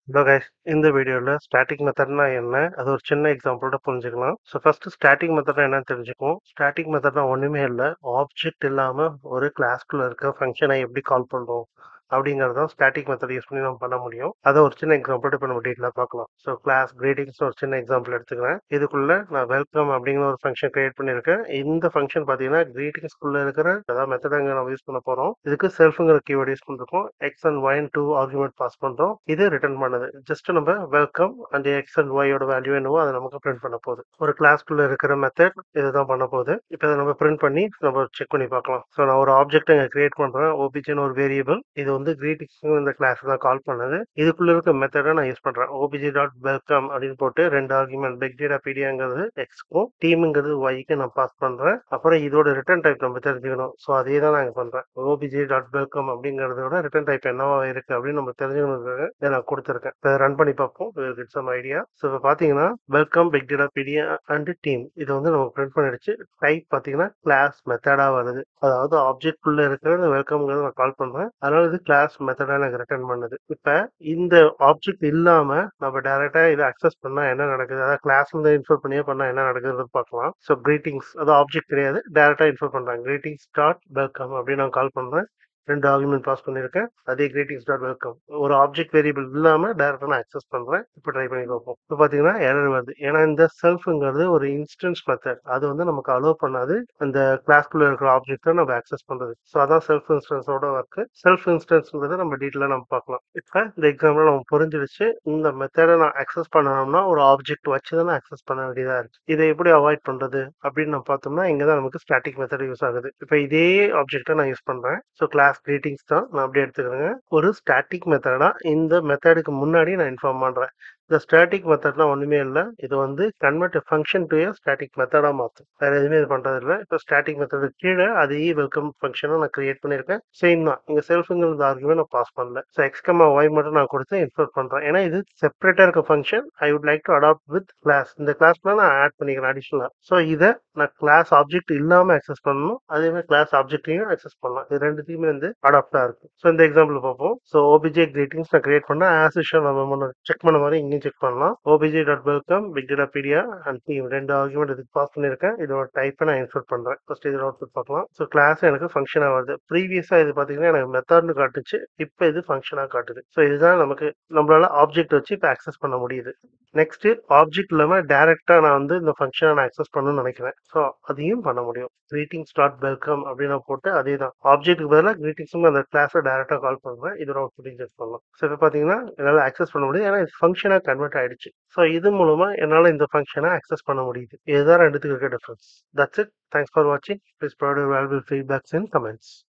hello guys இந்த வீடியோவில் static மெத்தட்னா என்ன அது ஒரு சின்ன எக்ஸாம்பிளோட புரிஞ்சுக்கலாம் ஸோ ஃபர்ஸ்ட் ஸ்டாட்டிக் மெத்தட்னா என்னன்னு தெரிஞ்சுக்குவோம் ஸ்டாட்டிக் மெத்தட்னா ஒன்றுமே இல்லை ஆப்ஜெக்ட் இல்லாமல் ஒரு கிளாஸ்க்குள்ள இருக்க ஃபங்க்ஷனை எப்படி கால் பண்ணுறோம் அப்படிங்கிறது தான் ஸ்டாட்டிக் மெத்தட் யூஸ் பண்ணி நம்ம பண்ண முடியும் அதை ஒரு சின்ன எக்ஸாம்பிள் இப்போ நம்ம டீட்டெயிலாக பார்க்கலாம் ஸோ கிளாஸ் கிரீட்டிங்ஸ் ஒரு சின்ன எக்ஸாம்பிள் எடுத்துக்கிறேன் இதுக்குள்ள நான் வெல்கம் அப்படிங்கிற ஒரு ஃபங்க்ஷன் கிரியேட் பண்ணியிருக்கேன் இந்த ஃபங்க்ஷன் பார்த்தீங்கன்னா கிரீட்டிங்ஸ்குள்ள இருக்கிற அதாவது மெத்தட் அங்கே நம்ம யூஸ் பண்ண போகிறோம் இதுக்கு செல்ஃபுங்கிற கீவேர்ட் யூஸ் பண்ணிருக்கோம் X and Y two argument pass பண்ணுறோம் இது ரிட்டர்ன் பண்ணுது ஜஸ்ட் நம்ம வெல்கம் அண்ட் எக்ஸ் அண்ட் ஒய்யோட வேல்யூ என்னவோ அதை நமக்கு பிரிண்ட் பண்ண போகுது ஒரு கிளாஸ்க்குள்ள இருக்கிற மெத்தட் இதுதான் பண்ண போகுது இப்போ இதை நம்ம பிரிண்ட் பண்ணி நம்ம செக் பண்ணி பார்க்கலாம் ஸோ நான் ஒரு ஆப்ஜெக்ட் இங்கே கிரியேட் பண்ணுறேன் ஓபிஜின்னு ஒரு வேரியபிள் இது வந்து கிரீட்டிங்ஸ் இந்த கிளாஸ் தான் கால் பண்ணது இதுக்குள்ள இருக்க மெத்தடை நான் யூஸ் பண்ணுறேன் ஓபிஜி டாட் வெல்கம் அப்படின்னு போட்டு ரெண்டு ஆர்குமெண்ட் பிக் டேட்டா பீடியாங்கிறது எக்ஸ்க்கும் டீமுங்கிறது ஒய்க்கு நான் பாஸ் பண்ணுறேன் அப்புறம் இதோட ரிட்டர்ன் டைப் நம்ம தெரிஞ்சுக்கணும் ஸோ அதே தான் நான் பண்ணுறேன் ஓபிஜி டாட் வெல்கம் அப்படிங்கிறதோட ரிட்டர்ன் டைப் என்னவா இருக்கு அப்படின்னு நம்ம தெரிஞ்சுக்கணுங்கிறதுக்காக இதை நான் கொடுத்துருக்கேன் இப்போ ரன் பண்ணி பார்ப்போம் இட்ஸ் சம் ஐடியா ஸோ இப்போ பார்த்தீங்கன்னா welcome big data pedia and team இது வந்து நமக்கு பிரிண்ட் பண்ணிடுச்சு டைப் பார்த்தீங்கன்னா கிளாஸ் மெத்தடாக வருது அதாவது ஆப்ஜெக்ட் உள்ள இருக்கிற இந்த வெல்கம்ங்கிறத நான் கால் பண்ணுறேன் அதனால இது கிளாஸ் மெத்தடாக எனக்கு ரிட்டர்ன் பண்ணுது இப்போ இந்த ஆப்ஜெக்ட் இல்லாமல் நம்ம டேரெக்டாக இதை அக்சஸ் பண்ணால் என்ன நடக்குது அதாவது கிளாஸ்ல இருந்து இன்ஃபர் பண்ணியே பண்ணால் என்ன நடக்குதுன்னு பார்க்கலாம் ஸோ கிரீட்டிங்ஸ் அது ஆப்ஜெக்ட் கிடையாது டேரெக்டாக இன்ஃபர் பண்ணுறாங்க கிரீட்டிங்ஸ் டாட் வெல்கம் அப்படின்னு நான் கால் பண்ணுறேன் ரெண்டு ஆர்குமெண்ட் பாஸ் பண்ணியிருக்கேன் அதே கிரீட்டிங்ஸ் டாட் வெல்கம் ஒரு ஆப்ஜெக்ட் வேரியபிள் இல்லாமல் டேரெக்டாக நான் அக்சஸ் பண்ணுறேன் இப்போ ட்ரை பண்ணி பார்ப்போம் இப்போ பார்த்தீங்கன்னா எரர் வருது ஏன்னா இந்த செல்ஃபுங்கிறது ஒரு இன்ஸ்டன்ஸ் மெத்தட் அது வந்து நமக்கு அலோவ் பண்ணாது அந்த கிளாஸ்க்குள்ள இருக்கிற ஆப்ஜெக்ட்டை நம்ம அக்சஸ் பண்ணுறது ஸோ அதான் செல்ஃப் இன்ஸ்டன்ஸோட ஒர்க்கு செல்ஃப் இன்ஸ்டன்ஸ்ன்றதை நம்ம டீட்டெயிலாக நம்ம பார்க்கலாம் இப்போ இந்த எக்ஸாம்பிள் நம்ம புரிஞ்சிடுச்சு இந்த மெத்தடை நான் அக்சஸ் பண்ணணும்னா ஒரு ஆப்ஜெக்ட் வச்சு தான் அக்சஸ் பண்ண வேண்டியதாக இருக்கு இதை எப்படி அவாய்ட் பண்ணுறது அப்படின்னு நம்ம பார்த்தோம்னா இங்கே தான் நமக்கு ஸ்டாட்டிக் மெத்தட் யூஸ் ஆகுது இப்போ இதே ஆப்ஜெக்ட்டை நான் யூஸ் பண்ணுறேன் ஸோ கிளாஸ் கிரீட்டிங்ஸ் தான் நான் அப்படியே எடுத்துக்கிறேங்க ஒரு ஸ்டாட்டிக் மெத்தடா இந்த மெத்தடுக்கு முன்னாடி நான் இன்ஃபார்ம் பண்ணுறேன் இந்த ஸ்டாட்டிக் மெத்தட்லாம் ஒன்றுமே இல்லை இது வந்து convert function to a static மெத்தடாக மாற்றும் வேறு எதுவுமே இது பண்ணுறது இல்லை இப்போ ஸ்டாட்டிக் மெத்தடு கீழே அதே வெல்கம் ஃபங்க்ஷனை நான் கிரியேட் பண்ணியிருக்கேன் சேம் தான் இங்கே செல்ஃபுங்கிறது ஆர்குமே நான் பாஸ் பண்ணல ஸோ எக்ஸ்கமா ஒய் மட்டும் நான் கொடுத்து இன்ஃபோர்ட் பண்ணுறேன் ஏன்னா இது செப்பரேட்டாக இருக்க function I would like to adapt with class இந்த கிளாஸ்ல நான் ஆட் பண்ணிக்கிறேன் அடிஷ்னலாக ஸோ இதை நான் கிளாஸ் ஆப்ஜெக்ட் இல்லாமல் அக்சஸ் பண்ணணும் அதே மாதிரி கிளாஸ் ஆப்ஜெக்டையும் அக்சஸ் பண்ணலாம் இது ரெண்டுத்தையுமே வந்து அடாப்டாக இருக்கும் ஸோ இந்த எக்ஸாம்பிள் பார்ப்போம் ஸோ ஓபிஜே கிரீட்டிங்ஸ் நான் கிரியேட் பண்ணேன் ஆஸ் யூஷுவல் நம்ம முன்ன செக் பண்ண மாதிரி இங்கேயும் செக் பண்ணலாம் OBJ dot welcome big data pedia and team ரெண்டு ஆர்குமெண்ட் இதுக்கு பாஸ் பண்ணியிருக்கேன் இதோட டைப்பை நான் இன்சர்ட் பண்ணுறேன் ஃபர்ஸ்ட் இதோட அவுட்புட் பார்க்கலாம் ஸோ கிளாஸ் எனக்கு ஃபங்க்ஷனாக வருது ப்ரீவியஸாக இது பார்த்தீங்கன்னா எனக்கு மெத்தட்னு காட்டுச்சு இப்போ இது ஃபங்க்ஷனாக காட்டுது ஸோ இதுதான் நமக்கு நம்மளால ஆப்ஜெக்ட் வச்சு இப்போ அக்சஸ் பண்ண முடியுது நெக்ஸ்ட் ஆப்ஜெக்ட் இல்லாமல் டேரெக்டாக நான் வந்து இந்த ஃபங்க்ஷனை நான் அக்சஸ் பண்ணணும்னு நினைக்கிறேன் ஸோ அதையும் பண்ண முடியும் கிரீட்டிங்ஸ் டாட் வெல்கம் அப்படின்னு நான் போட்டு அதே தான் ஆப்ஜெக்ட்டுக்கு பதிலாக கிரீட்டிங்ஸும் அந்த கிளாஸை டேரெக்டாக கால் பண்ணுறேன் இதோட அவுட்புட்டிங் செக் பண்ணலாம் ஸோ இப்போ பார்த்தீங்கன்னா என்னால் அக்சஸ் பண்ண முடியுது ஏன்னா இது ஃபங்க்ஷனாக கன்வெர்ட் ஆயிடுச்சு ஸோ இது மூலமாக என்னால் இந்த ஃபங்க்ஷனை அக்சஸ் பண்ண முடியுது இதுதான் ரெண்டுத்துக்கு இருக்க difference that's it thanks for வாட்சிங் please provide valuable feedbacks in comments